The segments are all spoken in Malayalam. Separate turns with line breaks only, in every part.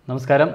നമസ്കാരം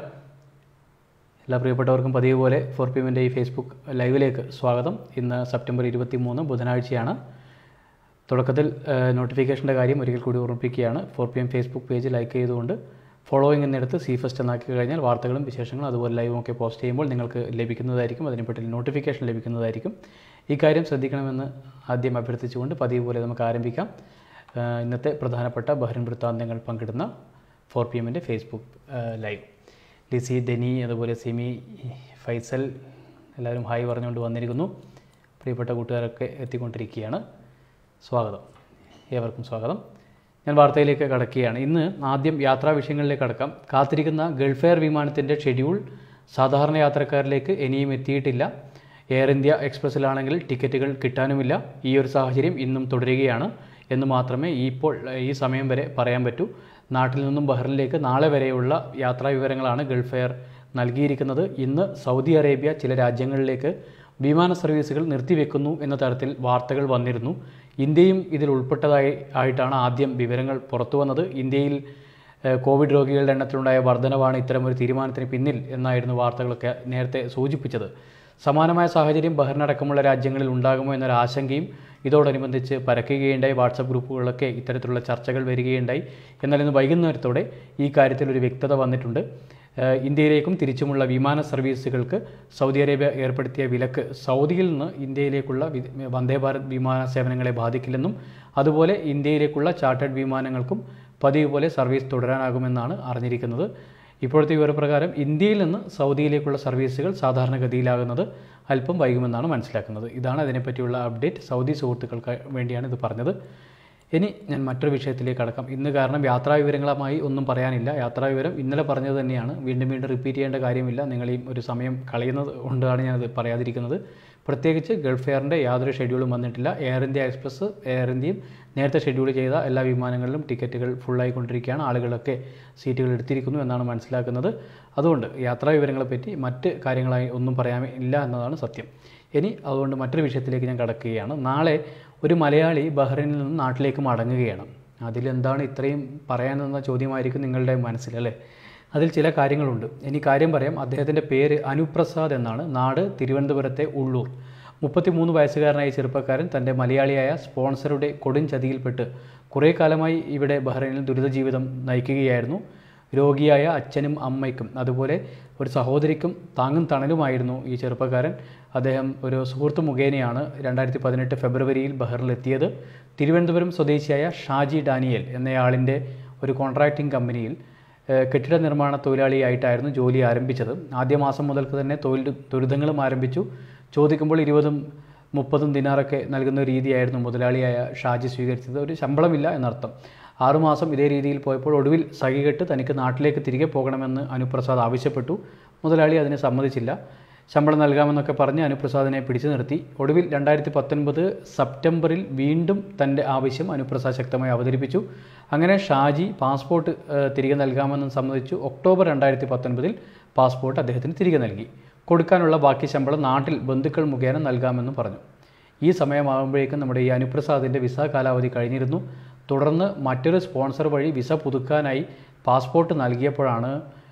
എല്ലാ പ്രിയപ്പെട്ടവർക്കും പതിവ് പോലെ ഫോർ പി എമ്മിൻ്റെ ഈ ഫേസ്ബുക്ക് ലൈവിലേക്ക് സ്വാഗതം ഇന്ന് സെപ്റ്റംബർ ഇരുപത്തി മൂന്ന് ബുധനാഴ്ചയാണ് തുടക്കത്തിൽ നോട്ടിഫിക്കേഷൻ്റെ കാര്യം ഒരിക്കൽ കൂടി ഓർമ്മിപ്പിക്കുകയാണ് four P M Facebook page like ചെയ്തുകൊണ്ട് ഫോളോയിങ് എന്നെടുത്ത് സി ഫസ്റ്റ് എന്നാക്കി കഴിഞ്ഞാൽ വാർത്തകളും വിശേഷങ്ങളും അതുപോലെ ലൈവും ഒക്കെ പോസ്റ്റ് ചെയ്യുമ്പോൾ നിങ്ങൾക്ക് ലഭിക്കുന്നതായിരിക്കും അതിനെപ്പറ്റി നോട്ടിഫിക്കേഷൻ ലഭിക്കുന്നതായിരിക്കും ഈ കാര്യം ശ്രദ്ധിക്കണമെന്ന് ആദ്യം അഭ്യർത്ഥിച്ചുകൊണ്ട് പതിവ് പോലെ നമുക്ക് ആരംഭിക്കാം ഏഹ് ഇന്നത്തെ പ്രധാനപ്പെട്ട ബഹ്റിൻ വൃത്താന്തങ്ങൾ പങ്കിടുന്ന ഫോർ പി എമ്മിൻ്റെ ഫേസ്ബുക്ക് ഏഹ് ലൈവ് ലിസി ഡെനി അതുപോലെ സിമി ഫൈസൽ എല്ലാവരും ഹായ് പറഞ്ഞുകൊണ്ട് വന്നിരിക്കുന്നു പ്രിയപ്പെട്ട കൂട്ടുകാരൊക്കെ എത്തിക്കൊണ്ടിരിക്കുകയാണ് സ്വാഗതം ഏവർക്കും സ്വാഗതം ഞാൻ വാർത്തയിലേക്ക് കടക്കുകയാണ് ഇന്ന് ആദ്യം യാത്രാ വിഷയങ്ങളിലേക്ക് കടക്കാം കാത്തിരിക്കുന്ന ഗൾഫ് എയർ വിമാനത്തിൻ്റെ ഷെഡ്യൂൾ സാധാരണ യാത്രക്കാരിലേക്ക് ഇനിയും എത്തിയിട്ടില്ല എയർ ഇന്ത്യ എക്സ്പ്രസ്സിലാണെങ്കിൽ ടിക്കറ്റുകൾ കിട്ടാനുമില്ല ഈ ഒരു സാഹചര്യം ഇന്നും തുടരുകയാണ് എന്ന് മാത്രമേ ഈ ഇപ്പോൾ ഈ സമയം വരെ പറയാൻ പറ്റൂ നാട്ടിൽ നിന്നും ബഹ്റിനിലേക്ക് നാളെ വരെയുള്ള യാത്രാ വിവരങ്ങളാണ് ഗൾഫ് എയർ നൽകിയിരിക്കുന്നത് ഇന്ന് സൗദി അറേബ്യ ചില രാജ്യങ്ങളിലേക്ക് വിമാന സർവീസുകൾ നിർത്തിവെക്കുന്നു എന്ന തരത്തിൽ വാർത്തകൾ വന്നിരുന്നു ഇന്ത്യയും ഇതിൽ ഉൾപ്പെട്ടതായി ആയിട്ടാണ് ആദ്യം വിവരങ്ങൾ പുറത്തു വന്നത് ഇന്ത്യയിൽ ഏഹ്, കോവിഡ് രോഗികളുടെ എണ്ണത്തിലുണ്ടായ വർധനവാണ് ഇത്തരമൊരു തീരുമാനത്തിന് പിന്നിൽ എന്നായിരുന്നു വാർത്തകളൊക്കെ നേരത്തെ സൂചിപ്പിച്ചത് സമാനമായ സാഹചര്യം ബഹ്റിനടക്കമുള്ള രാജ്യങ്ങളിൽ ഉണ്ടാകുമോ എന്നൊരു ആശങ്കയും ഇതോടനുബന്ധിച്ച് പരക്കുകയുണ്ടായി വാട്സപ്പ് ഗ്രൂപ്പുകളിലൊക്കെ ഇത്തരത്തിലുള്ള ചർച്ചകൾ വരികയുണ്ടായി എന്നാൽ ഇന്ന് വൈകുന്നേരത്തോടെ ഈ കാര്യത്തിൽ ഒരു വ്യക്തത വന്നിട്ടുണ്ട് ഏഹ് ഇന്ത്യയിലേക്കും തിരിച്ചുമുള്ള വിമാന സർവീസുകൾക്ക് സൗദി അറേബ്യ ഏർപ്പെടുത്തിയ വിലക്ക് സൗദിയിൽ നിന്ന് ഇന്ത്യയിലേക്കുള്ള വി- വന്ദേ ഭാരത് വിമാന സേവനങ്ങളെ ബാധിക്കില്ലെന്നും അതുപോലെ ഇന്ത്യയിലേക്കുള്ള ചാർട്ടേഡ് വിമാനങ്ങൾക്കും പതിവ് പോലെ സർവീസ് തുടരാനാകുമെന്നാണ് അറിഞ്ഞിരിക്കുന്നത് ഇപ്പോഴത്തെ വിവരപ്രകാരം ഇന്ത്യയിൽ നിന്ന് സൗദിയിലേക്കുള്ള സർവീസുകൾ സാധാരണഗതിയിലാകുന്നത് അല്പം വൈകുമെന്നാണ് മനസ്സിലാക്കുന്നത് ഇതാണ് അതിനെപ്പറ്റിയുള്ള അപ്ഡേറ്റ് സൗദി സുഹൃത്തുക്കൾക്ക് വേണ്ടിയാണ് ഇത് പറഞ്ഞത് ഇനി ഞാൻ മറ്റൊരു വിഷയത്തിലേക്ക് കടക്കാം ഇന്ന് കാരണം യാത്രാ വിവരങ്ങളുമായി ഒന്നും പറയാനില്ല യാത്രാ വിവരം ഇന്നലെ പറഞ്ഞത് തന്നെയാണ് വീണ്ടും വീണ്ടും റിപ്പീറ്റ് ചെയ്യേണ്ട കാര്യമില്ല നിങ്ങൾ ഈ ഒരു സമയം കളയുന്നത് കൊണ്ടാണ് ഞാനത് പറയാതിരിക്കുന്നത് പ്രത്യേകിച്ച് ഗൾഫ് എയറിൻ്റെ യാതൊരു ഷെഡ്യൂളും വന്നിട്ടില്ല എയർ ഇന്ത്യ എക്സ്പ്രസ് എയർ ഇന്ത്യയും നേരത്തെ ഷെഡ്യൂൾ ചെയ്ത എല്ലാ വിമാനങ്ങളിലും ടിക്കറ്റുകൾ ഫുള്ളായിക്കൊണ്ടിരിക്കുകയാണ് ആളുകളൊക്കെ സീറ്റുകൾ എടുത്തിരിക്കുന്നു എന്നാണ് മനസ്സിലാക്കുന്നത് അതുകൊണ്ട് യാത്രാ വിവരങ്ങളെപ്പറ്റി മറ്റ് കാര്യങ്ങളായി ഒന്നും പറയാൻ ഇല്ല എന്നതാണ് സത്യം ഇനി അതുകൊണ്ട് മറ്റൊരു വിഷയത്തിലേക്ക് ഞാൻ കടക്കുകയാണ് നാളെ ഒരു മലയാളി ബഹ്റൈനിൽ നിന്ന് നാട്ടിലേക്ക് മടങ്ങുകയാണ് അതിലെന്താണ് ഇത്രയും പറയാനെന്ന ചോദ്യമായിരിക്കും നിങ്ങളുടെ മനസ്സിൽ അല്ലേ അതിൽ ചില കാര്യങ്ങളുണ്ട് ഇനി കാര്യം പറയാം അദ്ദേഹത്തിൻ്റെ പേര് അനുപ്രസാദ് എന്നാണ് നാട് തിരുവനന്തപുരത്തെ ഉള്ളൂർ മുപ്പത്തിമൂന്ന് വയസ്സുകാരനായ ചെറുപ്പക്കാരൻ തൻ്റെ മലയാളിയായ സ്പോൺസറുടെ കൊടും ചതിയിൽപ്പെട്ട് കുറേ കാലമായി ഇവിടെ ബഹ്റൈനിൽ ദുരിത ജീവിതം നയിക്കുകയായിരുന്നു രോഗിയായ അച്ഛനും അമ്മയ്ക്കും അതുപോലെ ഒരു സഹോദരിക്കും താങ്ങും തണലുമായിരുന്നു ഈ ചെറുപ്പക്കാരൻ അദ്ദേഹം ഒരു സുഹൃത്ത് മുഖേനയാണ് രണ്ടായിരത്തി പതിനെട്ട് ഫെബ്രുവരിയിൽ ബഹറിലെത്തിയത് തിരുവനന്തപുരം സ്വദേശിയായ ഷാജി ഡാനിയൽ എന്നയാളിൻ്റെ ഒരു കോൺട്രാക്റ്റിംഗ് കമ്പനിയിൽ ഏഹ്, കെട്ടിട നിർമ്മാണ തൊഴിലാളിയായിട്ടായിരുന്നു ജോലി ആരംഭിച്ചത് ആദ്യ മാസം മുതൽക്ക് തന്നെ തൊഴിൽ ദുരിതങ്ങളും ആരംഭിച്ചു ചോദിക്കുമ്പോൾ ഇരുപതും മുപ്പതും ദിനാറൊക്കെ നൽകുന്ന ഒരു രീതിയായിരുന്നു മുതലാളിയായ ഷാജി സ്വീകരിച്ചത് ഒരു ശമ്പളമില്ല എന്നർത്ഥം ആറുമാസം ഇതേ രീതിയിൽ പോയപ്പോൾ ഒടുവിൽ സഹികെട്ട് തനിക്ക് നാട്ടിലേക്ക് തിരികെ പോകണമെന്ന് അനുപ്രസാദ് ആവശ്യപ്പെട്ടു മുതലാളി അതിന് സമ്മതിച്ചില്ല ശമ്പളം നൽകാമെന്നൊക്കെ പറഞ്ഞ് അനുപ്രസാദിനെ പിടിച്ചു നിർത്തി ഒടുവിൽ രണ്ടായിരത്തി പത്തൊൻപത് സെപ്റ്റംബറിൽ വീണ്ടും തൻ്റെ ആവശ്യം അനുപ്രസാദ് ശക്തമായി അവതരിപ്പിച്ചു അങ്ങനെ ഷാജി പാസ്പോർട്ട് ഏഹ്, തിരികെ നൽകാമെന്ന് സമ്മതിച്ചു ഒക്ടോബർ രണ്ടായിരത്തി പത്തൊൻപതിൽ പാസ്പോർട്ട് അദ്ദേഹത്തിന് തിരികെ നൽകി കൊടുക്കാനുള്ള ബാക്കി ശമ്പളം നാട്ടിൽ ബന്ധുക്കൾ മുഖേന നൽകാമെന്നും പറഞ്ഞു ഈ സമയമാകുമ്പോഴേക്കും നമ്മുടെ ഈ അനുപ്രസാദിൻ്റെ വിസ കാലാവധി കഴിഞ്ഞിരുന്നു തുടർന്ന് മറ്റൊരു സ്പോൺസർ വഴി വിസ പുതുക്കാനായി പാസ്പോർട്ട് നൽകിയപ്പോഴാണ്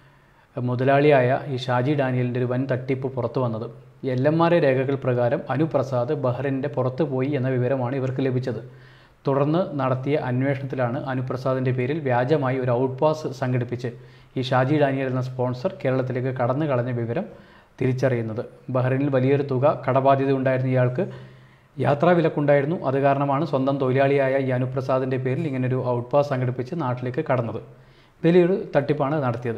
മുതലാളിയായ ഈ ഷാജി ഡാനിയലിൻ്റെ ഒരു വൻ തട്ടിപ്പ് പുറത്തു വന്നത് എൽ എം ആർ എ രേഖകൾ പ്രകാരം അനുപ്രസാദ് ബഹ്റിൻ്റെ പുറത്ത് പോയി എന്ന വിവരമാണ് ഇവർക്ക് ലഭിച്ചത് തുടർന്ന് നടത്തിയ അന്വേഷണത്തിലാണ് അനുപ്രസാദിൻ്റെ പേരിൽ വ്യാജമായി ഒരു ഔട്ട് പാസ് സംഘടിപ്പിച്ച് ഈ ഷാജി ഡാനിയൽ എന്ന സ്പോൺസർ കേരളത്തിലേക്ക് കടന്നു കളഞ്ഞ വിവരം തിരിച്ചറിയുന്നത് ബഹ്റിനിൽ വലിയൊരു തുക കടബാധ്യത ഉണ്ടായിരുന്ന ഇയാൾക്ക് യാത്രാ വിലക്കുണ്ടായിരുന്നു അത് കാരണമാണ് സ്വന്തം തൊഴിലാളിയായ ഈ അനുപ്രസാദിൻ്റെ പേരിൽ ഇങ്ങനൊരു ഔട്ട് പാസ് സംഘടിപ്പിച്ച് നാട്ടിലേക്ക് കടന്നത് വലിയൊരു തട്ടിപ്പാണ് നടത്തിയത്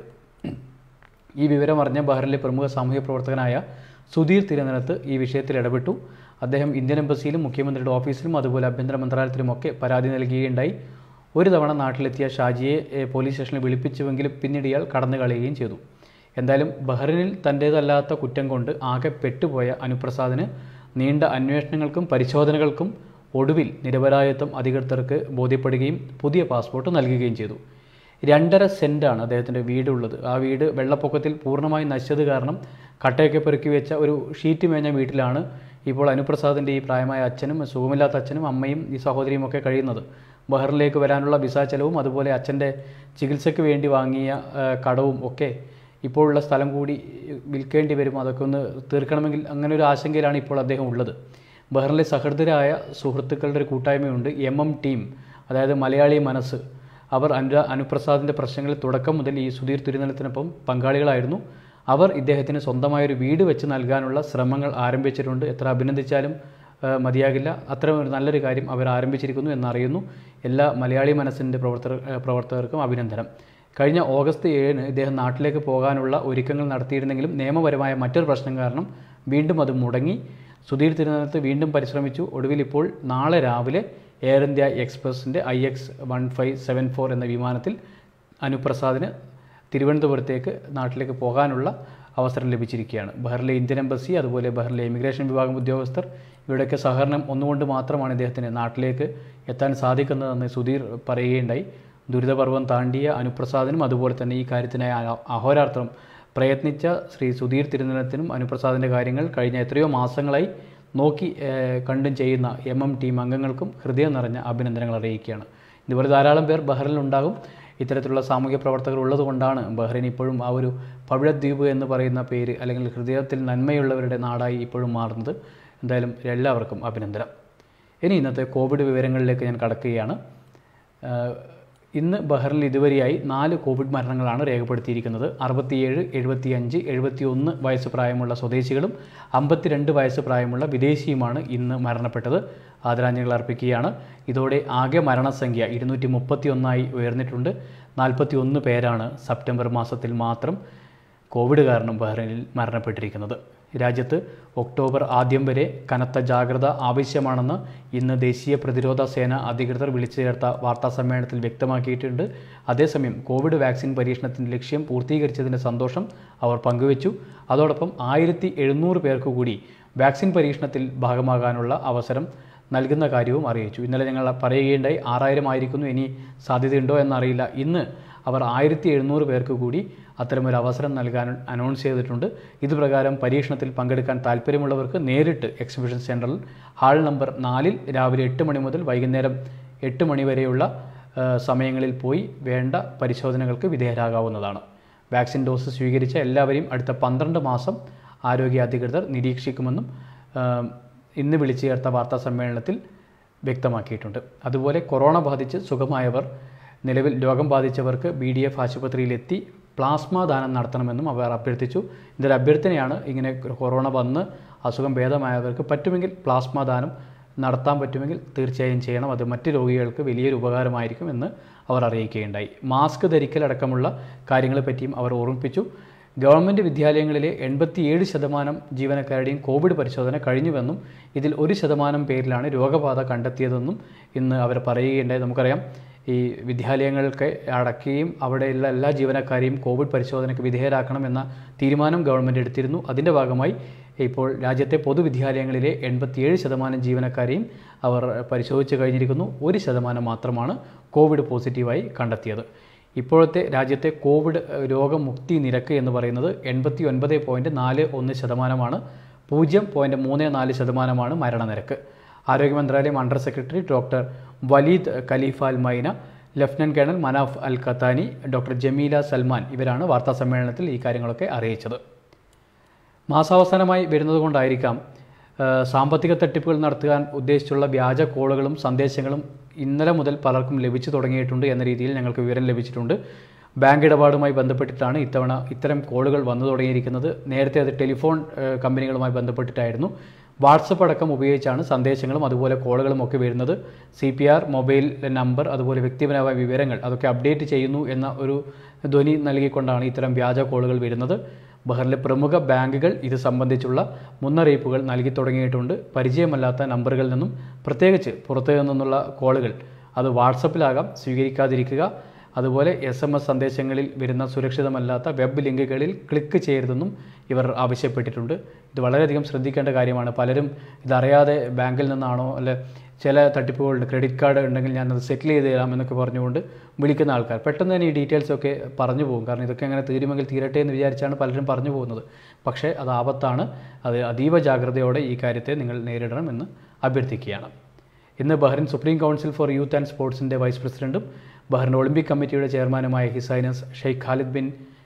ഈ വിവരം അറിഞ്ഞ ബഹ്റിനിലെ പ്രമുഖ സാമൂഹ്യ പ്രവർത്തകനായ സുധീർ തിരുവനന്തപുരത്ത് ഈ വിഷയത്തിൽ ഇടപെട്ടു അദ്ദേഹം ഇന്ത്യൻ എംബസിയിലും മുഖ്യമന്ത്രിയുടെ ഓഫീസിലും അതുപോലെ ആഭ്യന്തര മന്ത്രാലയത്തിലുമൊക്കെ പരാതി നൽകുകയുണ്ടായി ഒരു തവണ നാട്ടിലെത്തിയ ഷാജിയെ ഏഹ്, പോലീസ് സ്റ്റേഷനിൽ വിളിപ്പിച്ചുവെങ്കിലും പിന്നീട് ഇയാൾ കടന്നു കളയുകയും ചെയ്തു എന്തായാലും ബഹ്റിനിൽ തൻ്റേതല്ലാത്ത കുറ്റം കൊണ്ട് ആകെ പെട്ടുപോയ അനുപ്രസാദിന് നീണ്ട അന്വേഷണങ്ങൾക്കും പരിശോധനകൾക്കും ഒടുവിൽ നിരപരാധിത്വം അധികൃതർക്ക് ബോധ്യപ്പെടുകയും പുതിയ പാസ്പോർട്ട് നൽകുകയും ചെയ്തു രണ്ടര സെൻറ്റാണ് അദ്ദേഹത്തിൻ്റെ വീടുള്ളത് ആ വീട് വെള്ളപ്പൊക്കത്തിൽ പൂർണ്ണമായി നശിച്ചത് കാരണം കട്ടയൊക്കെ പെറുക്കി വെച്ച ഒരു ഷീറ്റ് മേഞ്ഞ വീട്ടിലാണ് ഇപ്പോൾ അനുപ്രസാദിൻ്റെ ഈ പ്രായമായ അച്ഛനും സുഖമില്ലാത്ത അച്ഛനും അമ്മയും ഈ സഹോദരിയും ഒക്കെ കഴിയുന്നത് ബഹറിലേക്ക് വരാനുള്ള വിസ ചെലവും അതുപോലെ അച്ഛൻ്റെ ചികിത്സയ്ക്ക് വേണ്ടി വാങ്ങിയ ആ, കടവും ഒക്കെ ഇപ്പോഴുള്ള സ്ഥലം കൂടി വിൽക്കേണ്ടി വരും അതൊക്കെ ഒന്ന് തീർക്കണമെങ്കിൽ അങ്ങനെ ഒരു ആശങ്കയിലാണ് ഇപ്പോൾ അദ്ദേഹം ഉള്ളത് ബഹ്റിനിലെ സഹൃദരായ സുഹൃത്തുക്കളുടെ ഒരു കൂട്ടായ്മയുണ്ട് എം എം ടീം അതായത് മലയാളി മനസ്സ് അവർ അനുര അനുപ്രസാദിൻ്റെ പ്രശ്നങ്ങളിൽ തുടക്കം മുതൽ ഈ സുധീർ തിരുനലത്തിനൊപ്പം പങ്കാളികളായിരുന്നു അവർ ഇദ്ദേഹത്തിന് സ്വന്തമായൊരു വീട് വെച്ച് നൽകാനുള്ള ശ്രമങ്ങൾ ആരംഭിച്ചിട്ടുണ്ട് എത്ര അഭിനന്ദിച്ചാലും ആ, മതിയാകില്ല അത്തരം ഒരു നല്ലൊരു കാര്യം അവർ ആരംഭിച്ചിരിക്കുന്നു എന്നറിയുന്നു എല്ലാ മലയാളി മനസ്സിൻ്റെ പ്രവർത്തകർ ആ, പ്രവർത്തകർക്കും അഭിനന്ദനം കഴിഞ്ഞ ഓഗസ്റ്റ് ഏഴിന് ഇദ്ദേഹം നാട്ടിലേക്ക് പോകാനുള്ള ഒരുക്കങ്ങൾ നടത്തിയിരുന്നെങ്കിലും നിയമപരമായ മറ്റൊരു പ്രശ്നം കാരണം വീണ്ടും അത് മുടങ്ങി സുധീർ തിരുവനന്തപുരത്ത് വീണ്ടും പരിശ്രമിച്ചു ഒടുവിൽ ഇപ്പോൾ നാളെ രാവിലെ എയർ ഇന്ത്യ എക്സ്പ്രസിൻ്റെ I X one five seven four എന്ന വിമാനത്തിൽ അനുപ്രസാദിന് തിരുവനന്തപുരത്തേക്ക് നാട്ടിലേക്ക് പോകാനുള്ള അവസരം ലഭിച്ചിരിക്കുകയാണ് ബഹ്റിലെ ഇന്ത്യൻ എംബസി അതുപോലെ ബഹ്റിലെ ഇമിഗ്രേഷൻ വിഭാഗം ഉദ്യോഗസ്ഥർ ഇവരുടെയൊക്കെ സഹകരണം ഒന്നുകൊണ്ട് മാത്രമാണ് ഇദ്ദേഹത്തിന് നാട്ടിലേക്ക് എത്താൻ സാധിക്കുന്നതെന്ന് സുധീർ പറയുകയുണ്ടായി ദുരിതപർവം താണ്ടിയ അനുപ്രസാദിനും അതുപോലെ തന്നെ ഈ കാര്യത്തിനായി അഹോ- അഹോരാത്രം പ്രയത്നിച്ച ശ്രീ സുധീർ തിരുനന്തപുരത്തിനും അനുപ്രസാദിൻ്റെ കാര്യങ്ങൾ കഴിഞ്ഞ എത്രയോ മാസങ്ങളായി നോക്കി ഏഹ്, കണ്ടും ചെയ്യുന്ന എം എം ടീം അംഗങ്ങൾക്കും ഹൃദയം നിറഞ്ഞ അഭിനന്ദനങ്ങൾ അറിയിക്കുകയാണ് ഇതുപോലെ ധാരാളം പേർ ബഹ്റിനുണ്ടാകും ഇത്തരത്തിലുള്ള സാമൂഹ്യ പ്രവർത്തകർ ഉള്ളതുകൊണ്ടാണ് ബഹ്റിൻ ഇപ്പോഴും ആ ഒരു പവിഴദ്വീപ് എന്ന് പറയുന്ന പേര് അല്ലെങ്കിൽ ഹൃദയത്തിൽ നന്മയുള്ളവരുടെ നാടായി ഇപ്പോഴും മാറുന്നത് എന്തായാലും എല്ലാവർക്കും അഭിനന്ദനം ഇനി ഇന്നത്തെ കോവിഡ് വിവരങ്ങളിലേക്ക് ഞാൻ കടക്കുകയാണ് ആഹ് ഇന്ന് ബഹ്റിനിൽ ഇതുവരെയായി നാല് കോവിഡ് മരണങ്ങളാണ് രേഖപ്പെടുത്തിയിരിക്കുന്നത് അറുപത്തിയേഴ് എഴുപത്തിയഞ്ച് എഴുപത്തിയൊന്ന് വയസ്സ് പ്രായമുള്ള സ്വദേശികളും അമ്പത്തിരണ്ട് വയസ്സ് പ്രായമുള്ള വിദേശിയുമാണ് ഇന്ന് മരണപ്പെട്ടത് ആദരാഞ്ജലികൾ അർപ്പിക്കുകയാണ് ഇതോടെ ആകെ മരണസംഖ്യ ഇരുന്നൂറ്റി മുപ്പത്തി ഒന്നായി ഉയർന്നിട്ടുണ്ട് നാൽപ്പത്തി ഒന്ന് പേരാണ് സെപ്റ്റംബർ മാസത്തിൽ മാത്രം കോവിഡ് കാരണം ബഹ്റൈനിൽ മരണപ്പെട്ടിരിക്കുന്നത് രാജ്യത്ത് ഒക്ടോബർ ആദ്യം വരെ കനത്ത ജാഗ്രത ആവശ്യമാണെന്ന് ഇന്ന് ദേശീയ പ്രതിരോധ സേന അധികൃതർ വിളിച്ചു ചേർത്ത വാർത്താ സമ്മേളനത്തിൽ വ്യക്തമാക്കിയിട്ടുണ്ട് അതേസമയം കോവിഡ് വാക്സിൻ പരീക്ഷണത്തിൻ്റെ ലക്ഷ്യം പൂർത്തീകരിച്ചതിൻ്റെ സന്തോഷം അവർ പങ്കുവച്ചു അതോടൊപ്പം ആയിരത്തി എഴുന്നൂറ് പേർക്ക് കൂടി വാക്സിൻ പരീക്ഷണത്തിൽ ഭാഗമാകാനുള്ള അവസരം നൽകുന്ന കാര്യവും അറിയിച്ചു ഇന്നലെ ഞങ്ങൾ പറയുകയുണ്ടായി ആറായിരം ആയിരിക്കുന്നു ഇനി സാധ്യതയുണ്ടോ എന്നറിയില്ല ഇന്ന് അവർ ആയിരത്തി എഴുന്നൂറ് പേർക്ക് കൂടി അത്തരമൊരു അവസരം നൽകാൻ അനൗൺസ് ചെയ്തിട്ടുണ്ട് ഇത് പ്രകാരം പരീക്ഷണത്തിൽ പങ്കെടുക്കാൻ താല്പര്യമുള്ളവർക്ക് നേരിട്ട് എക്സിബിഷൻ സെൻറ്ററിൽ ഹാൾ നമ്പർ നാലിൽ രാവിലെ എട്ട് മണി മുതൽ വൈകുന്നേരം എട്ട് മണി വരെയുള്ള ആ, സമയങ്ങളിൽ പോയി വേണ്ട പരിശോധനകൾക്ക് വിധേയരാകാവുന്നതാണ് വാക്സിൻ ഡോസ് സ്വീകരിച്ച എല്ലാവരെയും അടുത്ത പന്ത്രണ്ട് മാസം ആരോഗ്യ അധികൃതർ നിരീക്ഷിക്കുമെന്നും ആ, ഇന്ന് വിളിച്ചു ചേർത്ത വാർത്താ സമ്മേളനത്തിൽ വ്യക്തമാക്കിയിട്ടുണ്ട് അതുപോലെ കൊറോണ ബാധിച്ച് സുഖമായവർ നിലവിൽ രോഗം ബാധിച്ചവർക്ക് ബി ഡി എഫ് ആശുപത്രിയിലെത്തി പ്ലാസ്മ ദാനം നടത്തണമെന്നും അവർ അഭ്യർത്ഥിച്ചു ഇതൊരു അഭ്യർത്ഥനയാണ് ഇങ്ങനെ കൊറോണ വന്ന് അസുഖം ഭേദമായവർക്ക് പറ്റുമെങ്കിൽ പ്ലാസ്മ ദാനം നടത്താൻ പറ്റുമെങ്കിൽ തീർച്ചയായും ചെയ്യണം അത് മറ്റ് രോഗികൾക്ക് വലിയൊരു ഉപകാരമായിരിക്കും എന്ന് അവർ അറിയിക്കുകയുണ്ടായി മാസ്ക് ധരിക്കലടക്കമുള്ള കാര്യങ്ങളെ പറ്റിയും അവർ ഓർമ്മിപ്പിച്ചു ഗവൺമെൻറ് വിദ്യാലയങ്ങളിലെ എൺപത്തിയേഴ് ശതമാനം ജീവനക്കാരുടെയും കോവിഡ് പരിശോധന കഴിഞ്ഞുവെന്നും ഇതിൽ ഒരു ശതമാനം പേരിലാണ് രോഗബാധ കണ്ടെത്തിയതെന്നും ഇന്ന് അവർ പറയുകയുണ്ടായി നമുക്കറിയാം ഈ വിദ്യാലയങ്ങൾക്ക് അടക്കുകയും അവിടെയുള്ള എല്ലാ ജീവനക്കാരെയും കോവിഡ് പരിശോധനയ്ക്ക് വിധേയരാക്കണം എന്ന തീരുമാനം ഗവൺമെൻറ് എടുത്തിരുന്നു അതിൻ്റെ ഭാഗമായി ഇപ്പോൾ രാജ്യത്തെ പൊതുവിദ്യാലയങ്ങളിലെ എൺപത്തിയേഴ് ശതമാനം ജീവനക്കാരെയും അവർ പരിശോധിച്ച് കഴിഞ്ഞിരിക്കുന്നു ഒരു ശതമാനം മാത്രമാണ് കോവിഡ് പോസിറ്റീവായി കണ്ടെത്തിയത് ഇപ്പോഴത്തെ രാജ്യത്തെ കോവിഡ് ഏഹ്, രോഗമുക്തി നിരക്ക് എന്ന് പറയുന്നത് എൺപത്തി ഒൻപത് പോയിൻറ്റ് നാല് ഒന്ന് ശതമാനമാണ് പൂജ്യം പോയിൻറ്റ് മൂന്ന് നാല് ശതമാനമാണ് മരണനിരക്ക് ആരോഗ്യ മന്ത്രാലയം under secretary doctor Waleed Khalifa Al Manea lieutenant colonel Manaf Al Qahtani doctor Jameela Salman ഇവരാണ് വാർത്താ സമ്മേളനത്തിൽ ഈ കാര്യങ്ങളൊക്കെ അറിയിച്ചത് മാസാവസാനമായി വരുന്നതുകൊണ്ടായിരിക്കാം ആ, സാമ്പത്തിക തട്ടിപ്പുകൾ നടത്താൻ ഉദ്ദേശിച്ചുള്ള വ്യാജ കോളുകളും സന്ദേശങ്ങളും ഇന്നലെ മുതൽ പലർക്കും ലഭിച്ചു തുടങ്ങിയിട്ടുണ്ട് എന്ന രീതിയിൽ ഞങ്ങൾക്ക് വിവരം ലഭിച്ചിട്ടുണ്ട് ബാങ്ക് ഇടപാടുമായി ബന്ധപ്പെട്ടിട്ടാണ് ഇത്തവണ ഇത്തരം കോളുകൾ വന്നു തുടങ്ങിയിരിക്കുന്നത് നേരത്തെ അത് ടെലിഫോൺ ആ, കമ്പനികളുമായി ബന്ധപ്പെട്ടിട്ടായിരുന്നു വാട്സപ്പ് അടക്കം ഉപയോഗിച്ചാണ് സന്ദേശങ്ങളും അതുപോലെ കോളുകളും ഒക്കെ വരുന്നത് C P R mobile number അതുപോലെ വ്യക്തിപരമായ വിവരങ്ങൾ അതൊക്കെ അപ്ഡേറ്റ് ചെയ്യുന്നു എന്ന ഒരു ധ്വനി നൽകിക്കൊണ്ടാണ് ഇത്തരം വ്യാജ കോളുകൾ വരുന്നത് ബഹ്റിലെ പ്രമുഖ ബാങ്കുകൾ ഇത് സംബന്ധിച്ചുള്ള മുന്നറിയിപ്പുകൾ നൽകി തുടങ്ങിയിട്ടുണ്ട് പരിചയമല്ലാത്ത നമ്പറുകളിൽ നിന്നും പ്രത്യേകിച്ച് പുറത്തു നിന്നുള്ള കോളുകൾ അത് വാട്സപ്പിലാകാം സ്വീകരിക്കാതിരിക്കുക അതുപോലെ എസ് എം എസ് സന്ദേശങ്ങളിൽ വരുന്ന സുരക്ഷിതമല്ലാത്ത വെബ് ലിങ്കുകളിൽ ക്ലിക്ക് ചെയ്യരുതെന്നും ഇവർ ആവശ്യപ്പെട്ടിട്ടുണ്ട് ഇത് വളരെയധികം ശ്രദ്ധിക്കേണ്ട കാര്യമാണ് പലരും ഇതറിയാതെ ബാങ്കിൽ നിന്നാണോ അല്ലെ ചില തട്ടിപ്പുകളുണ്ട് ക്രെഡിറ്റ് കാർഡ് ഉണ്ടെങ്കിൽ ഞാൻ അത് സെറ്റിൽ ചെയ്ത് തരാം എന്നൊക്കെ പറഞ്ഞുകൊണ്ട് വിളിക്കുന്ന ആൾക്കാർ പെട്ടെന്ന് തന്നെ ഈ ഡീറ്റെയിൽസ് ഒക്കെ പറഞ്ഞു പോകും കാരണം ഇതൊക്കെ അങ്ങനെ തീരുമെങ്കിൽ തീരട്ടെ എന്ന് വിചാരിച്ചാണ് പലരും പറഞ്ഞു പോകുന്നത് പക്ഷേ അത് ആപത്താണ് അത് അതീവ ജാഗ്രതയോടെ ഈ കാര്യത്തെ നിങ്ങൾ നേരിടണമെന്ന് അഭ്യർത്ഥിക്കുകയാണ് ഇന്ന് Bahrain supreme council for youth and സ്പോർട്സിൻ്റെ വൈസ് പ്രസിഡന്റും ബഹ്റിൻ ഒളിമ്പിക് കമ്മിറ്റിയുടെ ചെയർമാനുമായ his highness Sheikh Khalid bin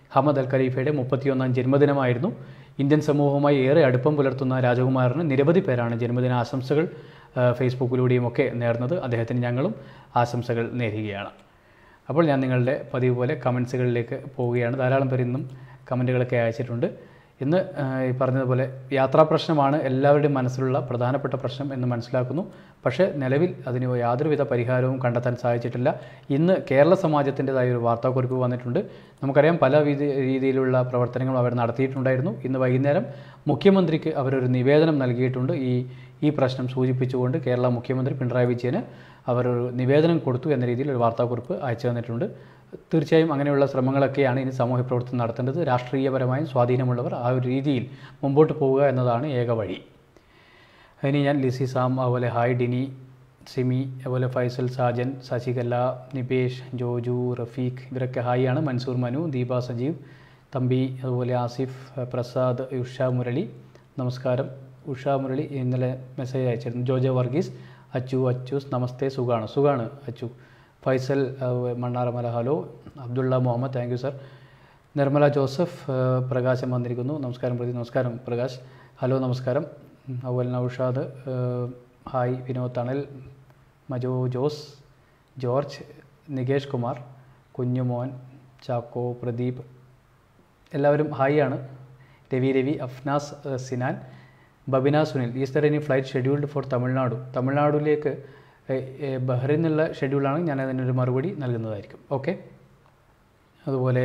Hamad Al ഖലീഫയുടെ മുപ്പത്തിയൊന്നാം ജന്മദിനമായിരുന്നു ഇന്ത്യൻ സമൂഹവുമായി ഏറെ അടുപ്പം പുലർത്തുന്ന രാജകുമാരന് നിരവധി പേരാണ് ജന്മദിന ആശംസകൾ ആ, ഫേസ്ബുക്കിലൂടെയും ഒക്കെ നേർന്നത് അദ്ദേഹത്തിന് ഞങ്ങളും ആശംസകൾ നേരുകയാണ് അപ്പോൾ ഞാൻ നിങ്ങളുടെ പതിവ് പോലെ കമൻസുകളിലേക്ക് പോവുകയാണ് ധാരാളം പേർ ഇന്നും കമൻറ്റുകളൊക്കെ അയച്ചിട്ടുണ്ട് ഇന്ന് ആ, ഈ പറഞ്ഞതുപോലെ യാത്രാ പ്രശ്നമാണ് എല്ലാവരുടെയും മനസ്സിലുള്ള പ്രധാനപ്പെട്ട പ്രശ്നം എന്ന് മനസ്സിലാക്കുന്നു പക്ഷേ നിലവിൽ അതിന് യാതൊരുവിധ പരിഹാരവും കണ്ടെത്താൻ സാധിച്ചിട്ടില്ല ഇന്ന് കേരള സമാജത്തിൻ്റെതായ ഒരു വാർത്താക്കുറിപ്പ് വന്നിട്ടുണ്ട് നമുക്കറിയാം പല വിധ രീതിയിലുള്ള പ്രവർത്തനങ്ങളും അവർ നടത്തിയിട്ടുണ്ടായിരുന്നു ഇന്ന് വൈകുന്നേരം മുഖ്യമന്ത്രിക്ക് അവരൊരു നിവേദനം നൽകിയിട്ടുണ്ട് ഈ ഈ പ്രശ്നം സൂചിപ്പിച്ചുകൊണ്ട് കേരള മുഖ്യമന്ത്രി പിണറായി വിജയന് അവരൊരു നിവേദനം കൊടുത്തു എന്ന രീതിയിൽ ഒരു വാർത്താക്കുറിപ്പ് അയച്ചു തന്നിട്ടുണ്ട് തീർച്ചയായും അങ്ങനെയുള്ള ശ്രമങ്ങളൊക്കെയാണ് ഇനി സാമൂഹ്യ പ്രവർത്തനം നടത്തേണ്ടത് രാഷ്ട്രീയപരമായും സ്വാധീനമുള്ളവർ ആ ഒരു രീതിയിൽ മുമ്പോട്ട് പോവുക എന്നതാണ് ഏക വഴി ഇനി ഞാൻ ലിസി സാം അതുപോലെ ഹായ് ഡിനി സിമി അതുപോലെ ഫൈസൽ സാജൻ ശശികല നിപേഷ് ജോജു റഫീഖ് ഇവരൊക്കെ ഹായ് ആണ് മൻസൂർ മനു ദീപ സജീവ് തമ്പി അതുപോലെ ആസിഫ് പ്രസാദ് ഉഷ മുരളി നമസ്കാരം ഉഷ മുരളി ഇന്നലെ മെസ്സേജ് അയച്ചിരുന്നു ജോജോ വർഗീസ് അച്ചു അച്ചൂസ് നമസ്തേ സുഖാണ് സുഖാണ് അച്ചു ഫൈസൽ അതുപോലെ Mannaramala hello Abdulla Muhammad thank you sir Nirmala Joseph ആ, പ്രകാശം വന്നിരിക്കുന്നു നമസ്കാരം പ്രതി നമസ്കാരം പ്രകാശ് ഹലോ നമസ്കാരം ഉം, അതുപോലെ നൗഷാദ് ആ, ഹായ് വിനോദ് തണൽ മജോ ജോസ് ജോർജ് നികേഷ് കുമാർ കുഞ്ഞുമോൻ ചാക്കോ പ്രദീപ് എല്ലാവരും ഹായ് ആണ് രവി രവി അഫ്നാസ് ആ, Sinan Babina Sunil is there any flight scheduled for Tamil Nadu തമിഴ്നാട്ടിലേക്ക് ബഹ്റിൻ എന്നുള്ള ഷെഡ്യൂളാണ് ഞാൻ അതിനൊരു മറുപടി നൽകുന്നതായിരിക്കും ഓക്കെ അതുപോലെ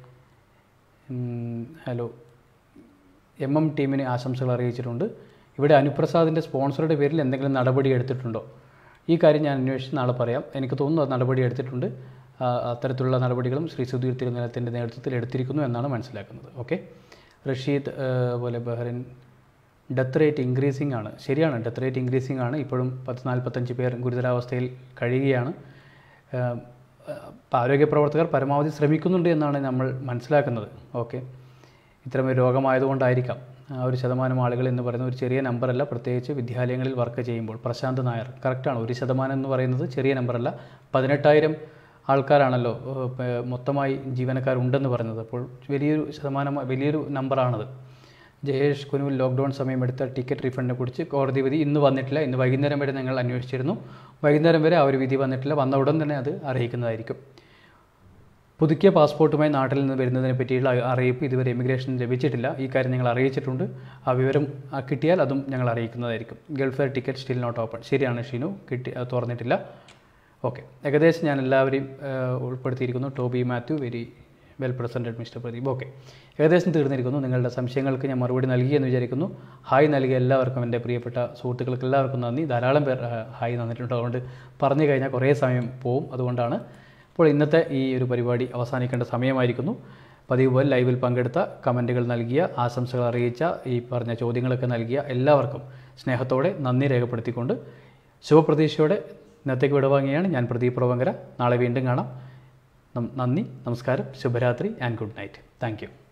ഉം, ഹലോ എം എം ടീമിന് ആശംസകൾ അറിയിച്ചിട്ടുണ്ട് ഇവിടെ അനുപ്രസാദിൻ്റെ സ്പോൺസറുടെ പേരിൽ എന്തെങ്കിലും നടപടി എടുത്തിട്ടുണ്ടോ ഈ കാര്യം ഞാൻ അന്വേഷിച്ച് നാളെ പറയാം എനിക്ക് തോന്നുന്നു അത് നടപടി എടുത്തിട്ടുണ്ട് ആ, അത്തരത്തിലുള്ള നടപടികളും ശ്രീ സുധീർ തിരുനിലത്തിൻ്റെ നേതൃത്വത്തിൽ എടുത്തിരിക്കുന്നു എന്നാണ് മനസ്സിലാക്കുന്നത് ഓക്കെ റഷീദ് ആ, അതുപോലെ ബഹ്റിൻ ഡെത്ത് റേറ്റ് ഇൻക്രീസിംഗ് ആണ് ശരിയാണ് ഡെത്ത് റേറ്റ് ഇൻക്രീസിംഗ് ആണ് ഇപ്പോഴും പത്ത് നാൽപ്പത്തഞ്ച് പേർ ഗുരുതരാവസ്ഥയിൽ കഴിയുകയാണ് ആഹ് അപ്പോൾ ആരോഗ്യ പ്രവർത്തകർ പരമാവധി ശ്രമിക്കുന്നുണ്ട് എന്നാണ് നമ്മൾ മനസ്സിലാക്കുന്നത് ഓക്കെ ഇത്തരമൊരു രോഗമായതുകൊണ്ടായിരിക്കാം ആ ഒരു ശതമാനം ആളുകൾ എന്ന് പറയുന്ന ഒരു ചെറിയ നമ്പറല്ല പ്രത്യേകിച്ച് വിദ്യാലയങ്ങളിൽ വർക്ക് ചെയ്യുമ്പോൾ പ്രശാന്ത് നായർ കറക്റ്റാണ് ഒരു ശതമാനം എന്ന് പറയുന്നത് ചെറിയ നമ്പറല്ല പതിനെട്ടായിരം ആൾക്കാരാണല്ലോ ഏഹ്, പ- മൊത്തമായി ജീവനക്കാരുണ്ടെന്ന് പറഞ്ഞത് അപ്പോൾ വലിയൊരു ശതമാനം വലിയൊരു നമ്പറാണത് ജയേഷ് കുനുവിൽ ലോക്ക്ഡൗൺ സമയമെടുത്ത ടിക്കറ്റ് റീഫണ്ടിനെ കുറിച്ച് കോടതി വിധി ഇന്ന് വന്നിട്ടില്ല ഇന്ന് വൈകുന്നേരം വരെ ഞങ്ങൾ അന്വേഷിച്ചിരുന്നു വൈകുന്നേരം വരെ ആ ഒരു വിധി വന്നിട്ടില്ല വന്ന ഉടൻ തന്നെ അത് അറിയിക്കുന്നതായിരിക്കും പുതുക്കിയ പാസ്പോർട്ടുമായി നാട്ടിൽ നിന്ന് വരുന്നതിനെ പറ്റിയുള്ള അ- അറിയിപ്പ് ഇതുവരെ ഇമിഗ്രേഷൻ ലഭിച്ചിട്ടില്ല ഈ കാര്യം ഞങ്ങൾ അറിയിച്ചിട്ടുണ്ട് ആ വിവരം ആ, കിട്ടിയാൽ അതും ഞങ്ങൾ അറിയിക്കുന്നതായിരിക്കും Gulf Air ticket still not open ശരിയാണ് ഷിനു കിട്ടി അത് തുറന്നിട്ടില്ല ഓക്കെ ഏകദേശം ഞാൻ എല്ലാവരെയും ആ, ഉൾപ്പെടുത്തിയിരിക്കുന്നു Toby Mathew very well presented mister Pradeep okay ഏകദേശം തീർന്നിരിക്കുന്നു നിങ്ങളുടെ സംശയങ്ങൾക്ക് ഞാൻ മറുപടി നൽകി എന്ന് വിചാരിക്കുന്നു ഹായ് നൽകിയ എല്ലാവർക്കും എൻ്റെ പ്രിയപ്പെട്ട സുഹൃത്തുക്കൾക്ക് എല്ലാവർക്കും നന്ദി ധാരാളം പേർ ആ, ഹായ് തന്നിട്ടുണ്ട് അതുകൊണ്ട് പറഞ്ഞു കഴിഞ്ഞാൽ കുറേ സമയം പോവും അതുകൊണ്ടാണ് അപ്പോൾ ഇന്നത്തെ ഈ ഒരു പരിപാടി അവസാനിക്കേണ്ട സമയമായിരിക്കുന്നു പതിവ് പോലെ ലൈവിൽ പങ്കെടുത്ത കമൻറ്റുകൾ നൽകിയ ആശംസകൾ അറിയിച്ച ഈ പറഞ്ഞ ചോദ്യങ്ങളൊക്കെ നൽകിയ എല്ലാവർക്കും സ്നേഹത്തോടെ നന്ദി രേഖപ്പെടുത്തിക്കൊണ്ട് ശുഭപ്രതീക്ഷയോടെ ഇന്നത്തേക്ക് വിടവാങ്ങിയാണ് ഞാൻ പ്രദീപ് പ്രവങ്കര നാളെ വീണ്ടും കാണാം നം- നന്ദി നമസ്കാരം ശുഭരാത്രി and good night thank U